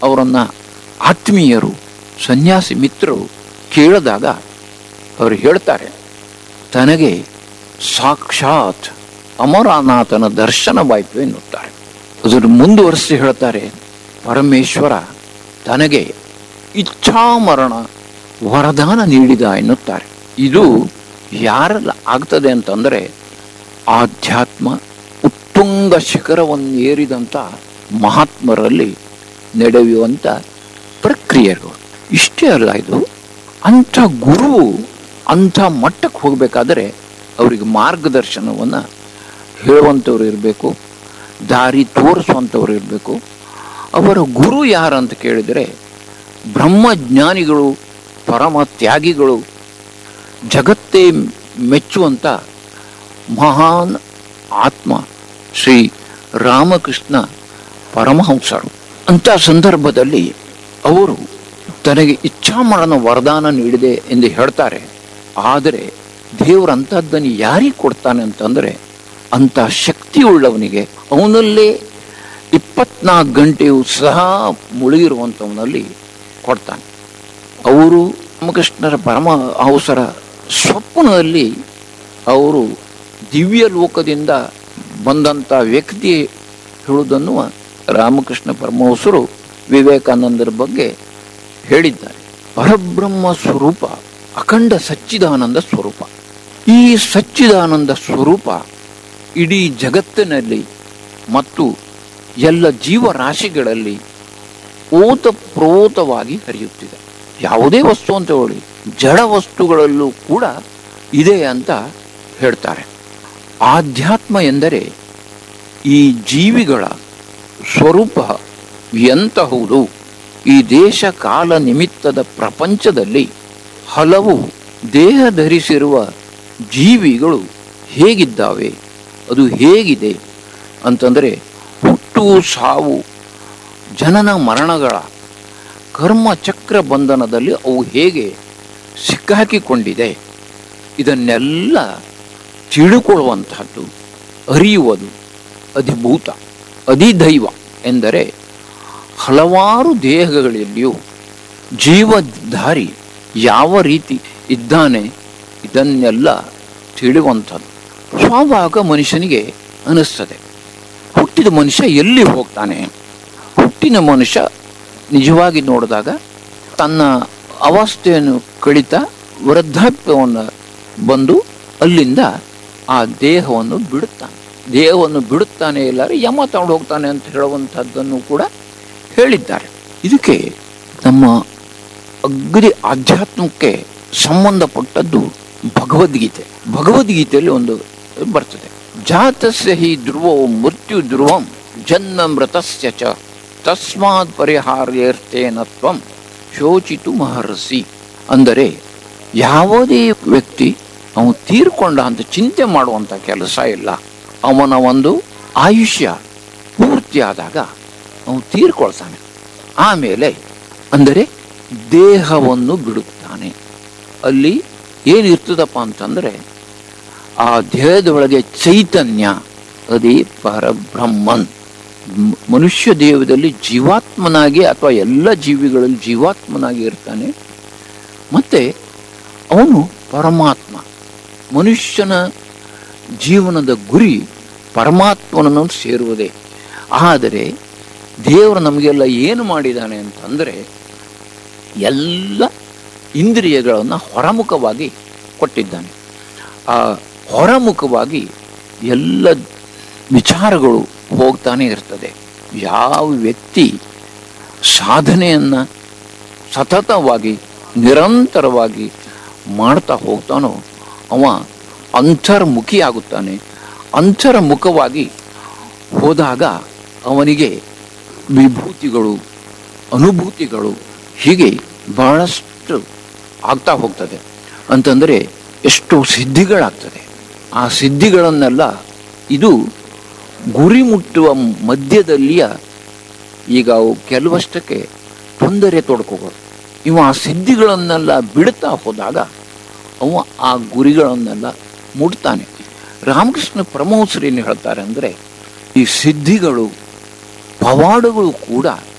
ಅವರನ್ನ ಆತ್ಮೀಯರು ಸನ್ಯಾಸಿ ಮಿತ್ರರು ಕೇಳಿದಾಗ ಅವರು ಹೇಳ್ತಾರೆ ತನಗೆ ಸಾಕ್ಷಾತ್ ಅಮರನಾಥನ ದರ್ಶನವಾಯಿತು ಎನ್ನುತ್ತಾರೆ ಅದನ್ನು ಮುಂದುವರಿಸಿ ಹೇಳ್ತಾರೆ ಪರಮೇಶ್ವರ ತನಗೆ ಇಚ್ಛಾಮರಣ ವರದಾನ ನೀಡಿದ ಎನ್ನುತ್ತಾರೆ ಇದು ಯಾರೆಲ್ಲ ಆಗ್ತದೆ ಅಂತಂದರೆ ಆಧ್ಯಾತ್ಮ ಉತ್ತುಂಗ ಶಿಖರವನ್ನು ಏರಿದಂಥ ಮಹಾತ್ಮರಲ್ಲಿ ನಡೆಯುವಂಥ ಪ್ರಕ್ರಿಯೆಗಳು ಇಷ್ಟೇ ಅಲ್ಲ ಇದು ಅಂಥ ಗುರು ಅಂಥ ಮಟ್ಟಕ್ಕೆ ಹೋಗಬೇಕಾದರೆ ಅವರಿಗೆ ಮಾರ್ಗದರ್ಶನವನ್ನು ಹೇಳುವಂಥವ್ರು ಇರಬೇಕು ದಾರಿ ತೋರಿಸುವಂಥವ್ರು ಇರಬೇಕು ಅವರ ಗುರು ಯಾರಂತ ಕೇಳಿದರೆ ಬ್ರಹ್ಮಜ್ಞಾನಿಗಳು ಪರಮ ತ್ಯಾಗಿಗಳು ಜಗತ್ತೇ ಮೆಚ್ಚುವಂಥ ಮಹಾನ್ ಆತ್ಮ ಶ್ರೀ ರಾಮಕೃಷ್ಣ ಪರಮಹಂಸರು ಅಂಥ ಸಂದರ್ಭದಲ್ಲಿ ಅವರು ತನಗೆ ಇಚ್ಛಾಮರಣ ವರದಾನ ನೀಡಿದೆ ಎಂದು ಹೇಳ್ತಾರೆ ಆದರೆ ದೇವರ ಅಂಥದ್ದನ್ನು ಯಾರಿಗೆ ಕೊಡ್ತಾನೆ ಅಂತಂದರೆ ಅಂಥ ಶಕ್ತಿಯುಳ್ಳವನಿಗೆ ಅವನಲ್ಲೇ ಇಪ್ಪತ್ನಾಲ್ಕು ಗಂಟೆಯೂ ಸಹ ಮುಳುಗಿರುವಂಥವನಲ್ಲಿ ಕೊಡ್ತಾನೆ ಅವರು ರಾಮಕೃಷ್ಣರ ಪರಮ ಅವಸರ ಸ್ವಪ್ನದಲ್ಲಿ ಅವರು ದಿವ್ಯ ಲೋಕದಿಂದ ಬಂದಂಥ ವ್ಯಕ್ತಿ ಹೇಳುವುದನ್ನು ರಾಮಕೃಷ್ಣ ಪರಮಹಂಸರು ವಿವೇಕಾನಂದರ ಬಗ್ಗೆ ಹೇಳಿದ್ದಾರೆ ಪರಬ್ರಹ್ಮ ಸ್ವರೂಪ ಅಖಂಡ ಸಚ್ಚಿದಾನಂದ ಸ್ವರೂಪ ಈ ಸಚ್ಚಿದಾನಂದ ಸ್ವರೂಪ ಇಡೀ ಜಗತ್ತಿನಲ್ಲಿ ಮತ್ತು ಎಲ್ಲ ಜೀವರಾಶಿಗಳಲ್ಲಿ ಓತ ಪ್ರೋತವಾಗಿ ಹರಿಯುತ್ತಿದೆ ಯಾವುದೇ ವಸ್ತು ಅಂತ ಹೇಳಿ ಜಡ ವಸ್ತುಗಳಲ್ಲೂ ಕೂಡ ಇದೆ ಅಂತ ಹೇಳ್ತಾರೆ ಆಧ್ಯಾತ್ಮ ಎಂದರೆ ಈ ಜೀವಿಗಳ ಸ್ವರೂಪ ಎಂತಹುದು ಈ ದೇಶ ಕಾಲ ನಿಮಿತ್ತದ ಪ್ರಪಂಚದಲ್ಲಿ ಹಲವು ದೇಹ ಧರಿಸಿರುವ ಜೀವಿಗಳು ಹೇಗಿದ್ದಾವೆ ಅದು ಹೇಗಿದೆ ಅಂತಂದರೆ ಹುಟ್ಟು ಸಾವು ಜನನ ಮರಣಗಳ ಕರ್ಮ ಚಕ್ರ ಬಂಧನದಲ್ಲಿ ಅವು ಹೇಗೆ ಸಿಕ್ಕಾಕಿಕೊಂಡಿದೆ ಇದನ್ನೆಲ್ಲ ತಿಳುಕೊಳ್ಳುವಂತಹದ್ದು ಅರಿಯುವುದು ಅಧಿಭೂತ ಅಧಿದೈವ ಎಂದರೆ ಹಲವಾರು ದೇಹಗಳಲ್ಲಿಯೂ ಜೀವಧಾರಿ ಯಾವ ರೀತಿ ಇದ್ದಾನೆ ಇದನ್ನೆಲ್ಲ ತಿಳಿಯುವಂಥದ್ದು ಸ್ವಾಭಾವಿಕ ಮನುಷ್ಯನಿಗೆ ಅನಿಸ್ತದೆ ಹುಟ್ಟಿದ ಮನುಷ್ಯ ಎಲ್ಲಿ ಹೋಗ್ತಾನೆ ಹುಟ್ಟಿನ ಮನುಷ್ಯ ನಿಜವಾಗಿ ನೋಡಿದಾಗ ತನ್ನ ಅವಸ್ಥೆಯನ್ನು ಕಳಿತ ವೃದ್ಧಾಪ್ಯವನ್ನು ಬಂದು ಅಲ್ಲಿಂದ ಆ ದೇಹವನ್ನು ಬಿಡುತ್ತಾನೆ ದೇಹವನ್ನು ಬಿಡುತ್ತಾನೆ ಇಲ್ಲಾರೆ ಯಮ ತಗೊಂಡು ಹೋಗ್ತಾನೆ ಅಂತ ಹೇಳುವಂಥದ್ದನ್ನು ಕೂಡ ಹೇಳಿದ್ದಾರೆ ಇದಕ್ಕೆ ನಮ್ಮ ಅಗ್ರಿ ಆಧ್ಯಾತ್ಮಕ್ಕೆ ಸಂಬಂಧಪಟ್ಟದ್ದು ಭಗವದ್ಗೀತೆ ಭಗವದ್ಗೀತೆಯಲ್ಲಿ ಒಂದು ಬರ್ತದೆ ಜಾತಸ್ಯ ಹಿ ಧ್ರುವೋ ಮೃತ್ಯು ಧ್ರುವಂ ಜನ್ಮ ಮೃತಸ್ಯ ಚ ತಸ್ಮಾತ್ ಪರಿಹಾರ್ಯರ್ಥೇನ ತ್ವಂ ಶೋಚಿತು ಮಹರ್ಷಿ ಅಂದರೆ ಯಾವುದೇ ವ್ಯಕ್ತಿ ಅವನು ತೀರ್ಕೊಂಡ ಅಂತ ಚಿಂತೆ ಮಾಡುವಂತ ಕೆಲಸ ಇಲ್ಲ ಅವನ ಒಂದು ಆಯುಷ್ಯ ಪೂರ್ತಿ ಆದಾಗ ಅವನು ತೀರ್ಕೊಳ್ತಾನೆ ಆಮೇಲೆ ಅಂದರೆ ದೇಹವನ್ನು ಬಿಡುತ್ತಾನೆ ಅಲ್ಲಿ ಏನಿರ್ತದಪ್ಪ ಅಂತಂದ್ರೆ ಆ ದೇಹದೊಳಗೆ ಚೈತನ್ಯ ಅದೇ ಪರಬ್ರಹ್ಮನ್ ಮ್- ಮನುಷ್ಯ ದೇಹದಲ್ಲಿ ಜೀವಾತ್ಮನಾಗಿ ಅಥವಾ ಎಲ್ಲ ಜೀವಿಗಳಲ್ಲಿ ಜೀವಾತ್ಮನಾಗಿ ಇರ್ತಾನೆ ಮತ್ತೆ ಅವನು ಪರಮಾತ್ಮ ಮನುಷ್ಯನ ಜೀವನದ ಗುರಿ ಪರಮಾತ್ಮನನ್ನು ಸೇರುವುದೇ ಆದರೆ ದೇವರು ನಮಗೆಲ್ಲ ಏನು ಮಾಡಿದ್ದಾನೆ ಅಂತಂದರೆ ಎಲ್ಲ ಇಂದ್ರಿಯಗಳನ್ನು ಹೊರಮುಖವಾಗಿ ಕೊಟ್ಟಿದ್ದಾನೆ ಆ ಹೊರಮುಖವಾಗಿ ಎಲ್ಲ ವಿಚಾರಗಳು ಹೋಗ್ತಾನೆ ಇರ್ತದೆ ಯಾವ ವ್ಯಕ್ತಿ ಸಾಧನೆಯನ್ನು ಸತತವಾಗಿ ನಿರಂತರವಾಗಿ ಮಾಡ್ತಾ ಹೋಗ್ತಾನೋ ಅವ ಅಂತರ್ಮುಖಿ ಆಗುತ್ತಾನೆ ಅಂತರ್ಮುಖವಾಗಿ ಹೋದಾಗ ಅವನಿಗೆ ವಿಭೂತಿಗಳು ಅನುಭೂತಿಗಳು ಹೀಗೆ ಬಹಳಷ್ಟು ಆಗ್ತಾ ಹೋಗ್ತದೆ ಅಂತಂದರೆ ಎಷ್ಟು ಸಿದ್ಧಿಗಳಾಗ್ತದೆ ಆ ಸಿದ್ಧಿಗಳನ್ನೆಲ್ಲ ಇದು ಗುರಿ ಮುಟ್ಟುವ ಮಧ್ಯದಲ್ಲಿಯ ಈಗ ಅವು ಕೆಲವಷ್ಟಕ್ಕೆ ತೊಂದರೆ ತೊಡ್ಕೋಗಳು ಇವ ಆ ಸಿದ್ಧಿಗಳನ್ನೆಲ್ಲ ಬಿಡ್ತಾ ಹೋದಾಗ ಅವ ಆ ಗುರಿಗಳನ್ನೆಲ್ಲ ಮುಟ್ತಾನೆ ರಾಮಕೃಷ್ಣ ಪರಮಹಂಸರು ಏನು ಹೇಳ್ತಾರೆ ಅಂದರೆ ಈ ಸಿದ್ಧಿಗಳು ಪವಾಡಗಳು ಕೂಡ